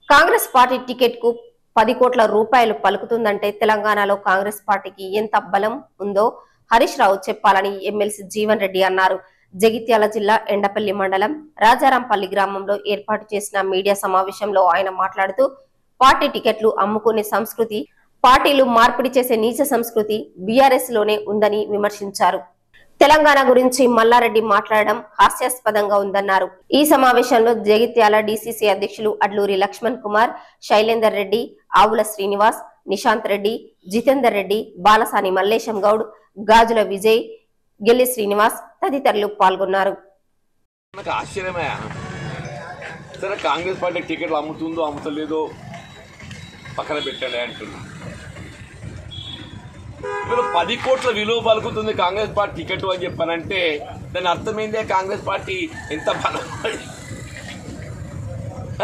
Congress party ticket కు పది కోట్ల రూపాయలు పలుకుతుందంటే తెలంగాణలో కాంగ్రెస్ పార్టీకి ఎంత బలం ఉందో హరీష్ రావు చెప్పాలని ఎమ్మెల్సీ జీవన్ రెడ్డి అన్నారు జగిత్యాల జిల్లా ఎండపల్లి మండలం రాజారాంపల్లి గ్రామంలో ఏర్పాటు చేసిన మీడియా సమావేశంలో ఆయన మాట్లాడుతూ పార్టీ టికెట్లు అమ్ముకునే సంస్కృతి పార్టీలు మార్పిడి చేసే నీచ సంస్కృతి బీఆర్ఎస్ లోనే ఉందని విమర్శించారు తెలంగాణ గురించి మల్లారెడ్డి మాట్లాడడం హాస్యాస్పదంగా ఉందన్నారు ఈ సమావేశంలో జగిత్యాల డీసీసీ అధ్యక్షులు అడ్లూరి లక్ష్మణ్ కుమార్ శైలేందర్ రెడ్డి ఆవుల శ్రీనివాస్ నిశాంత్ రెడ్డి జితేందర్ రెడ్డి బాలసాని మల్లేశం గౌడ్ గాజుల విజయ్ గెల్లి శ్రీనివాస్ తదితరులు పాల్గొన్నారు నాకు ఆశ్చర్యమే సరే కాంగ్రెస్ పార్టీ టికెట్లు అమ్ముతుందో అమ్ముతలేదో పక్కన పెట్టండి అంటున్నా ఇప్పుడు పది కోట్ల విలువ పలుకుతుంది కాంగ్రెస్ పార్టీ టికెట్ అని చెప్పానంటే దాని అర్థమైందే కాంగ్రెస్ పార్టీ ఎంత బలం హ?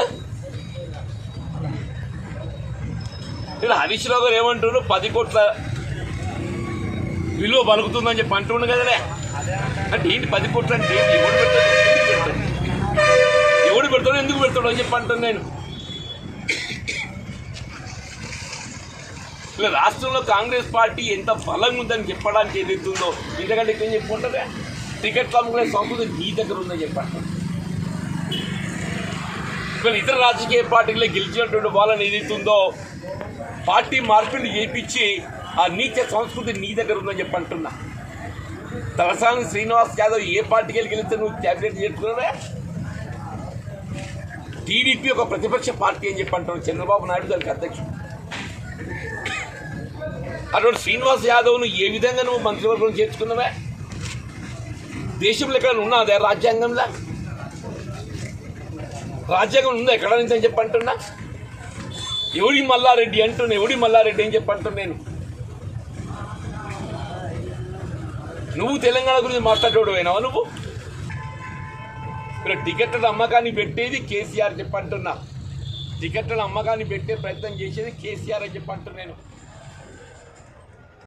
ఇక్కడ హరీష్ రావు గారు ఏమంటున్నారు పది కోట్ల విలువ పలుకుతుందని చెప్పి అంటుండు కదలే అంటే ఏంటి పది కోట్లు అంటే ఏంటి? ఎవడు పెడతాడు ఎందుకు పెడతాడు ఎవడు పెడతాడు ఎందుకు పెడతాడు అని చెప్పి అంటాను నేను ఇలా రాష్ట్రంలో కాంగ్రెస్ పార్టీ ఎంత బలంగా ఉందని చెప్పడానికి ఏదైతుందో ఇంతకంటే ఏం చెప్పుకుంటారా టికెట్లు అమ్ముకునే సంస్కృతి నీ దగ్గర ఉందని చెప్పండి ఇక్కడ ఇతర రాజకీయ పార్టీలే గెలిచినటువంటి వాళ్ళని ఏదైతుందో పార్టీ మార్పిడి చేయించి ఆ నీచ సంస్కృతి నీ దగ్గర ఉందని చెప్పి అంటున్నా తలసాని శ్రీనివాస్ యాదవ్ ఏ పార్టీకి వెళ్ళి గెలిస్తే నువ్వు క్యాబినెట్ చేసుకున్నావే టీడీపీ ఒక ప్రతిపక్ష పార్టీ అని చెప్పి అంటున్నాడు చంద్రబాబు నాయుడు దానికి అధ్యక్షుడు అటువంటి శ్రీనివాస్ యాదవ్ను ఏ విధంగా నువ్వు మంత్రివర్గం చేర్చుకున్నావే దేశంలో ఎక్కడ ఉన్నదే రాజ్యాంగంలో రాజ్యాంగం ఉందా ఎక్కడ నుంచి అని చెప్పి అంటున్నా ఎవడి మల్లారెడ్డి అంటున్నా ఎవడి మల్లారెడ్డి అని చెప్పి అంటున్నా నేను నువ్వు తెలంగాణ గురించి మాట్లాడేవాడు అయినావా నువ్వు ఇక్కడ టికెట్ల అమ్మకాన్ని పెట్టేది కేసీఆర్ చెప్పంటున్నా టికెట్ల అమ్మకాన్ని పెట్టే ప్రయత్నం చేసేది కేసీఆర్ అని చెప్పంటున్నాను